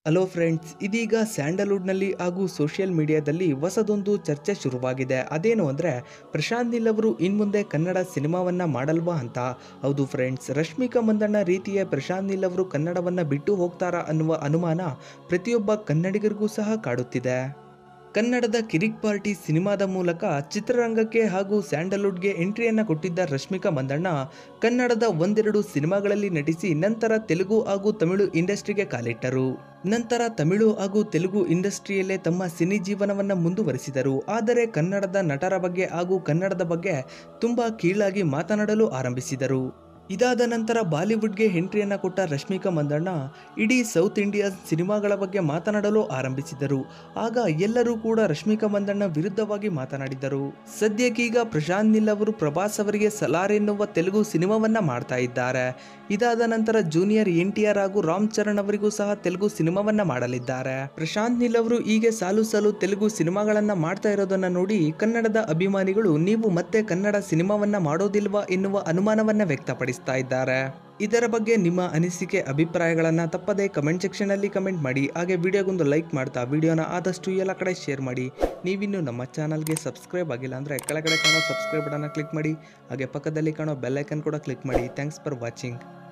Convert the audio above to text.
hello friends ಇದೀಗ ಸ್ಯಾಂಡಲ್ವುಡ್ನಲ್ಲಿ ಹಾಗೂ social ಮೀಡಿಯಾದಲ್ಲಿ ಹೊಸದೊಂದು ಚರ್ಚೆ ಶುರುವಾಗಿದೆ ಅದೇನು ಅಂದರೆ ಪ್ರಶಾಂತ್ ನೀಲ್ ಅವರು ಇನ್ಮುಂದೆ ಕನ್ನಡ ಸಿನಿಮಾವನ್ನ ಮಾಡಲ್ವಾ ಅಂತ ಹೌದು ಫ್ರೆಂಡ್ಸ್ ರಶ್ಮಿಕಾ ಮಂದಣ್ಣ ರೀತಿಯ ಪ್ರಶಾಂತ್ ನೀಲ್ ಅವರು ಕನ್ನಡವನ್ನ ಬಿಟ್ಟು ಹೋಗ್ತಾರಾ ಅನ್ನುವ ಅನುಮಾನ ಪ್ರತಿಯೊಬ್ಬ ಕನ್ನಡಿಗರಿಗೂ ಸಹ ಕಾಡುತ್ತಿದೆ ಕನ್ನಡದ ಕಿರಿಕ್ ಪಾರ್ಟಿ ಸಿನಿಮಾದ ಮೂಲಕ ಚಿತ್ರರಂಗಕ್ಕೆ ಹಾಗೂ ಸ್ಯಾಂಡಲ್ವುಡ್ಗೆ ಎಂಟ್ರಿಯನ್ನ ಕೊಟ್ಟಿದ್ದ ರಶ್ಮಿಕಾ ಮಂದಣ್ಣ ಕನ್ನಡದ ಒಂದೆರಡು ಸಿನಿಮಾಗಳಲ್ಲಿ ನಟಿಸಿ ನಂತರ ತೆಲುಗು ಹಾಗೂ ತಮಿಳು ಇಂಡಸ್ಟ್ರಿಗೆ ಕಾಲಿಟ್ಟರು ನಂತರ ತಮಿಳು ಹಾಗೂ ತೆಲುಗು ಇಂಡಸ್ಟ್ರಿಯಲ್ಲೇ ತಮ್ಮ ಸಿನಿ ಜೀವನವನ್ನ ಮುಂದುವರಿಸಿದರು ಆದರೆ ಕನ್ನಡದ ನಟರ ಬಗ್ಗೆ ಹಾಗೂ ಕನ್ನಡದ ಬಗ್ಗೆ ತುಂಬಾ ಕೀಳಾಗಿ ಮಾತನಾಡಲು ಆರಂಭಿಸಿದರು ಇದಾದ ನಂತರ ಬಾಲಿವುಡ್ಗೆ ಎಂಟ್ರಿಯನ್ನ ಕೊಟ್ಟ ರಶ್ಮಿಕಾ ಮಂದಣ್ಣ ಇಡೀ ಸೌತ್ ಇಂಡಿಯಾ ಸಿನಿಮಾಗಳ ಬಗ್ಗೆ ಮಾತನಾಡಲು ಆರಂಭಿಸಿದರು ಆಗ ಎಲ್ಲರೂ ಕೂಡ ರಶ್ಮಿಕಾ ಮಂದಣ್ಣ ವಿರುದ್ಧವಾಗಿ ಮಾತನಾಡಿದರು ಸದ್ಯಕ್ಕೀಗ ಪ್ರಶಾಂತ್ ನಿಲ್ ಅವರು ಪ್ರಭಾಸ್ ಅವರಿಗೆ ಸಲಾರ್ ಎನ್ನುವ ತೆಲುಗು ಸಿನಿಮಾವನ್ನ ಮಾಡ್ತಾ ಇದ್ದಾರೆ ಇದಾದ ನಂತರ ಜೂನಿಯರ್ ಎನ್ ಟಿ ಆರ್ ಹಾಗೂ ರಾಮ್ ಚರಣ್ ಅವರಿಗೂ ಸಹ ತೆಲುಗು ಸಿನಿಮಾವನ್ನ ಮಾಡಲಿದ್ದಾರೆ ಪ್ರಶಾಂತ್ ನಿಲ್ ಅವರು ಹೀಗೆ ಸಾಲು ಸಾಲು ತೆಲುಗು ಸಿನಿಮಾಗಳನ್ನ ಮಾಡ್ತಾ ಇರೋದನ್ನ ನೋಡಿ ಕನ್ನಡದ ಅಭಿಮಾನಿಗಳು ನೀವು ಮತ್ತೆ ಕನ್ನಡ ಸಿನಿಮಾವನ್ನ ಮಾಡೋದಿಲ್ವಾ ಎನ್ನುವ ಅನುಮಾನವನ್ನ ವ್ಯಕ್ತಪಡಿಸ್ತಾ ಇದ್ದಾರೆ ಇದರ ಬಗ್ಗೆ ನಿಮ್ಮ ಅನಿಸಿಕೆ ಅಭಿಪ್ರಾಯಗಳನ್ನು ತಪ್ಪದೇ ಕಮೆಂಟ್ ಸೆಕ್ಷನಲ್ಲಿ ಕಮೆಂಟ್ ಮಾಡಿ ಹಾಗೆ ವಿಡಿಯೋಗೊಂದು ಲೈಕ್ ಮಾಡ್ತಾ ವಿಡಿಯೋನ ಆದಷ್ಟು ಎಲ್ಲ ಕಡೆ ಶೇರ್ ಮಾಡಿ ನೀವಿನ್ನು ನಮ್ಮ ಚಾನಲ್ಗೆ ಸಬ್ಸ್ಕ್ರೈಬ್ ಆಗಿಲ್ಲ ಅಂದರೆ ಕೆಳಗಡೆ ಕಾಣೋ ಸಬ್ಸ್ಕ್ರೈಬ್ ಬಟನ್ನ ಕ್ಲಿಕ್ ಮಾಡಿ ಹಾಗೆ ಪಕ್ಕದಲ್ಲಿ ಕಾಣೋ ಬೆಲ್ ಐಕನ್ ಕೂಡ ಕ್ಲಿಕ್ ಮಾಡಿ ಥ್ಯಾಂಕ್ಸ್ ಫಾರ್ ವಾಚಿಂಗ್